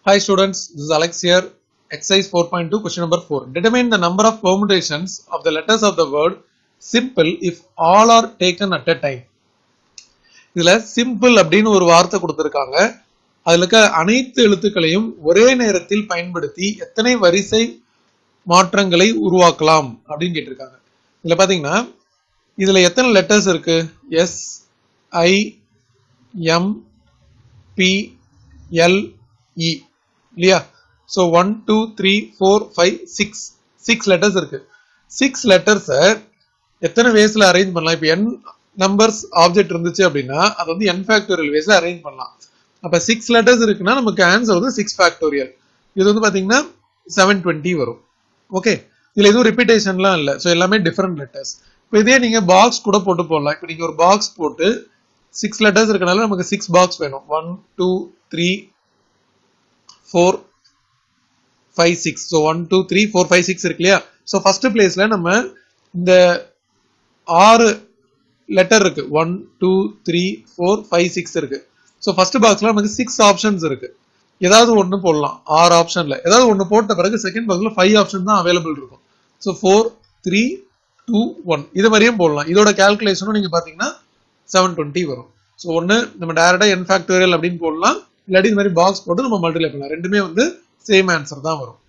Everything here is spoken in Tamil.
Hi students, this is Alex here. Exercise 4.2 question number 4. Determine the number of permutations of the letters of the word simple if all are taken at a time. இதுல simple அப்படின்னு ஒரு வார்த்தை கொடுத்திருக்காங்க அதுல இருக்க அனைத்து எழுத்துக்களையும் ஒரே நேரத்தில் பயன்படுத்தி எத்தனை வரிசை மாற்றங்களை உருவாக்கலாம் அப்படின்னு கேட்டிருக்காங்க இதுல பாத்தீங்கன்னா இதுல எத்தனை லெட்டர்ஸ் இருக்கு S I M P L E இல்லையா so one two three four five six six letters இருக்கு சிக்ஸ் லெட்டர்ஸை எத்தனை வேஸ்ல அரேஞ்ச் பண்ணலாம் இப்போ என் நம்பர்ஸ் ஆப்ஜெக்ட் இருந்துச்சு அப்படின்னா அது வந்து என் ஃபேக்டோரியல் வேஸ்ல அரேஞ்ச் பண்ணலாம் அப்போ சிக்ஸ் லெட்டர்ஸ் இருக்குன்னா நமக்கு ஆன்சர் வந்து சிக்ஸ் ஃபேக்டோரியல் இது வந்து பார்த்தீங்கன்னா செவன் டுவெண்ட்டி வரும் ஓகே இதுல எதுவும் ரிப்பீட்டேஷன்லாம் இல்லை ஸோ எல்லாமே டிஃப்ரெண்ட் லெட்டர்ஸ் இப்போ இதே நீங்க பாக்ஸ் கூட போட்டு போடலாம் இப்போ நீங்க ஒரு பாக்ஸ் போட்டு சிக்ஸ் லெட்டர்ஸ் இருக்கனால நமக்கு சிக்ஸ் பாக்ஸ் வேணும் one two three four five six so one two three four five six இருக்கு இல்லையா ஸோ ஃபர்ஸ்ட் பிளேஸ்ல நம்ம இந்த ஆறு லெட்டர் இருக்கு one two three four five six இருக்கு ஸோ ஃபர்ஸ்ட் பாக்ஸ்ல நமக்கு சிக்ஸ் ஆப்ஷன்ஸ் இருக்கு ஏதாவது ஒன்று போடலாம் ஆறு ஆப்ஷன்ல ஏதாவது ஒன்று போட்ட பிறகு செகண்ட் பாக்ஸ்ல ஃபைவ் ஆப்ஷன் தான் அவைலபிள் இருக்கும் so four three two one இது மாதிரியும் போடலாம் இதோட கேல்குலேஷனும் நீங்க பாத்தீங்கன்னா செவன் டுவெண்ட்டி வரும் ஸோ ஒன்று நம்ம டேரக்டா என் ஃபேக்டோரியல் அப்படின்னு போடலாம் இல்லாட்டி இந்த மாதிரி பாக்ஸ் போட்டு நம்ம மல்டிப்ளை பண்ணலாம் ரெண்டுமே வந்து சேம் ஆன்சர் தான் வரும்